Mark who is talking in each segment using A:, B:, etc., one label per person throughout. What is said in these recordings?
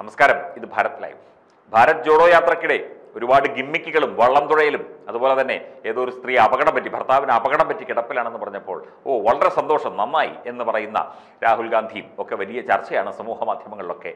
A: നമസ്കാരം ഇത് ഭാരത് ലൈവ് ഭാരത് ജോഡോ യാത്രക്കിടെ ഒരുപാട് ഗിമ്മിക്കുകളും വള്ളം തുഴയിലും അതുപോലെ തന്നെ ഏതോ ഒരു സ്ത്രീ അപകടം പറ്റി ഭർത്താവിന് അപകടം പറ്റി കിടപ്പിലാണെന്ന് പറഞ്ഞപ്പോൾ ഓ വളരെ സന്തോഷം നന്നായി എന്ന് പറയുന്ന രാഹുൽ ഗാന്ധിയും ഒക്കെ വലിയ ചർച്ചയാണ് സമൂഹ മാധ്യമങ്ങളിലൊക്കെ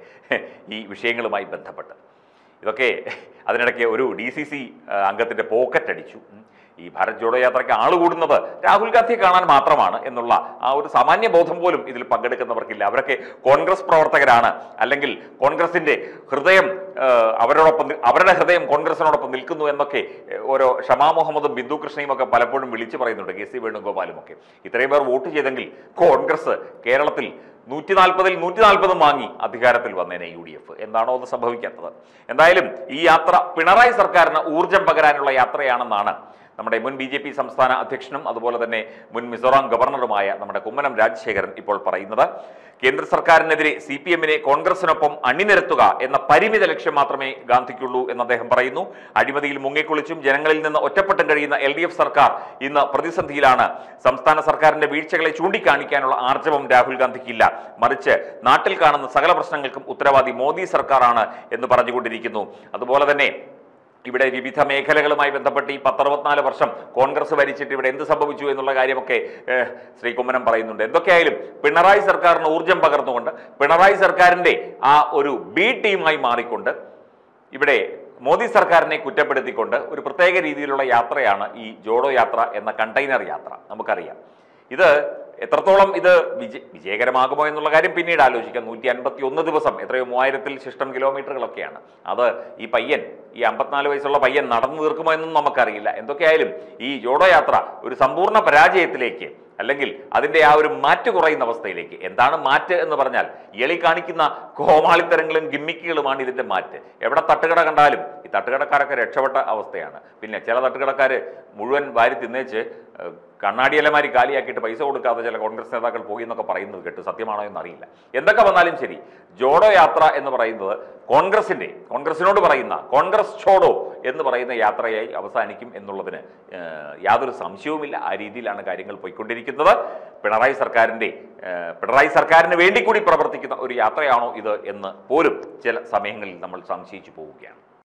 A: ഈ വിഷയങ്ങളുമായി ബന്ധപ്പെട്ട് ഇതൊക്കെ അതിനിടയ്ക്ക് ഒരു ഡി സി സി അംഗത്തിൻ്റെ പോക്കറ്റ് അടിച്ചു ഉം. ഈ ഭാരത് ജോഡോ യാത്രയ്ക്ക് ആൾ കൂടുന്നത് രാഹുൽ ഗാന്ധിയെ കാണാൻ മാത്രമാണ് എന്നുള്ള ആ ഒരു സാമാന്യ ബോധം പോലും ഇതിൽ പങ്കെടുക്കുന്നവർക്കില്ല അവരൊക്കെ കോൺഗ്രസ് പ്രവർത്തകരാണ് അല്ലെങ്കിൽ കോൺഗ്രസിന്റെ ഹൃദയം ആ, അവരോടൊപ്പം നി- അവരുടെ ഹൃദയം കോൺഗ്രസിനോടൊപ്പം നിൽക്കുന്നു എന്നൊക്കെ ഏ, ഓരോ ഷമാ മുഹമ്മദും ബിന്ദു കൃഷ്ണയും ഒക്കെ പലപ്പോഴും വിളിച്ചു പറയുന്നുണ്ട് കെ സി വേണുഗോപാലും ഒക്കെ ഇത്രയും പേർ വോട്ട് ചെയ്തെങ്കിൽ കോൺഗ്രസ് കേരളത്തിൽ നൂറ്റി നാൽപ്പതിൽ നൂറ്റി നാൽപ്പതും വാങ്ങി അധികാരത്തിൽ വന്നേനെ യു ഡി എഫ് എന്താണോ അത് സംഭവിക്കാത്തത് എന്തായാലും ഈ യാത്ര പിണറായി സർക്കാരിന് ഊർജം പകരാനുള്ള യാത്രയാണെന്നാണ് നമ്മുടെ മുൻ ബി ജെ പി സംസ്ഥാന അധ്യക്ഷനും അതുപോലെ തന്നെ മുൻ മിസോറാം ഗവർണറുമായ നമ്മുടെ കുമ്മനം രാജശേഖരൻ ഇപ്പോൾ പറയുന്നത് കേന്ദ്ര സർക്കാരിനെതിരെ സി പി എമ്മിനെ കോൺഗ്രസിനൊപ്പം അണിനിരത്തുക എന്ന പരിമിത ലക്ഷ്യം മാത്രമേ ഗാന്ധിക്കുള്ളൂ എന്ന് അദ്ദേഹം പറയുന്നു അഴിമതിയിൽ മുങ്ങിക്കുളിച്ചും ജനങ്ങളിൽ നിന്ന് ഒറ്റപ്പെട്ടും കഴിയുന്ന എൽ ഡി എഫ് സർക്കാർ ഇന്ന് പ്രതിസന്ധിയിലാണ് സംസ്ഥാന സർക്കാരിന്റെ വീഴ്ചകളെ ചൂണ്ടിക്കാണിക്കാനുള്ള ആർജവം രാഹുൽ ഗാന്ധിക്കില്ല മറിച്ച് നാട്ടിൽ കാണുന്ന സകല പ്രശ്നങ്ങൾക്കും ഉത്തരവാദി മോദി സർക്കാരാണ് എന്ന് പറഞ്ഞുകൊണ്ടിരിക്കുന്നു അതുപോലെ തന്നെ ഇവിടെ വിവിധ മേഖലകളുമായി ബന്ധപ്പെട്ട് ഈ പത്തറുപത്തിനാല് വർഷം കോൺഗ്രസ് ഭരിച്ചിട്ട് ഇവിടെ എന്ത് സംഭവിച്ചു എന്നുള്ള കാര്യമൊക്കെ ഏഹ്, ശ്രീ കുമ്മനം പറയുന്നുണ്ട് എന്തൊക്കെയായാലും പിണറായി സർക്കാരിന് ഊർജം പകർന്നുകൊണ്ട് പിണറായി സർക്കാരിന്റെ ആ ഒരു ബി ടീമായി മാറിക്കൊണ്ട് ഇവിടെ മോദി സർക്കാരിനെ കുറ്റപ്പെടുത്തിക്കൊണ്ട് ഒരു പ്രത്യേക രീതിയിലുള്ള യാത്രയാണ് ഈ ജോഡോ യാത്ര എന്ന കണ്ടെയ്നർ യാത്ര നമുക്കറിയാം ഇത് എത്രത്തോളം ഇത് വിജയ വിജയകരമാകുമോ എന്നുള്ള കാര്യം പിന്നീട് ആലോചിക്കാം നൂറ്റി അൻപത്തി ഒന്ന് ദിവസം എത്രയോ മൂവായിരത്തിൽ ശിഷ്ടം കിലോമീറ്ററുകളൊക്കെയാണ് അത് ഈ പയ്യൻ ഈ അമ്പത്തിനാല് വയസ്സുള്ള പയ്യൻ നടന്നു തീർക്കുമോ എന്നും നമുക്കറിയില്ല എന്തൊക്കെയായാലും ഈ ജോഡോ യാത്ര ഒരു സമ്പൂർണ്ണ പരാജയത്തിലേക്ക് അല്ലെങ്കിൽ അതിന്റെ ആ ഒരു മാറ്റ് കുറയുന്ന അവസ്ഥയിലേക്ക് എന്താണ് മാറ്റ് എന്ന് പറഞ്ഞാൽ എളി കാണിക്കുന്ന കോമാളിത്തരങ്ങളും ഗിമ്മിക്കുകളുമാണ് ഇതിന്റെ മാറ്റ് എവിടെ തട്ടുകട കണ്ടാലും ഈ തട്ടുകടക്കാരൊക്കെ രക്ഷപ്പെട്ട അവസ്ഥയാണ് പിന്നെ ചില തട്ടുകടക്കാർ മുഴുവൻ വാരി തിന്നേച്ച് ഏഹ്, കണ്ണാടിയലമാരി കാലിയാക്കിയിട്ട് പൈസ കൊടുക്കാതെ ചില കോൺഗ്രസ് നേതാക്കൾ പോയി എന്നൊക്കെ പറയുന്നത് കേട്ടു സത്യമാണോ എന്നറിയില്ല എന്തൊക്കെ വന്നാലും ശരി ജോഡോ യാത്ര എന്ന് പറയുന്നത് കോൺഗ്രസിന്റെ കോൺഗ്രസിനോട് പറയുന്ന കോൺഗ്രസ് ചോഡോ എന്ന് പറയുന്ന യാത്രയായി അവസാനിക്കും എന്നുള്ളതിന് ഏഹ്, യാതൊരു സംശയവുമില്ല ആ രീതിയിലാണ് കാര്യങ്ങൾ പോയിക്കൊണ്ടിരിക്കുന്നത് പിണറായി സർക്കാരിന്റെ ഏഹ്, പിണറായി സർക്കാരിന് വേണ്ടി കൂടി പ്രവർത്തിക്കുന്ന ഒരു യാത്രയാണോ ഇത് എന്ന് പോലും ചില സമയങ്ങളിൽ നമ്മൾ സംശയിച്ചു പോവുകയാണ്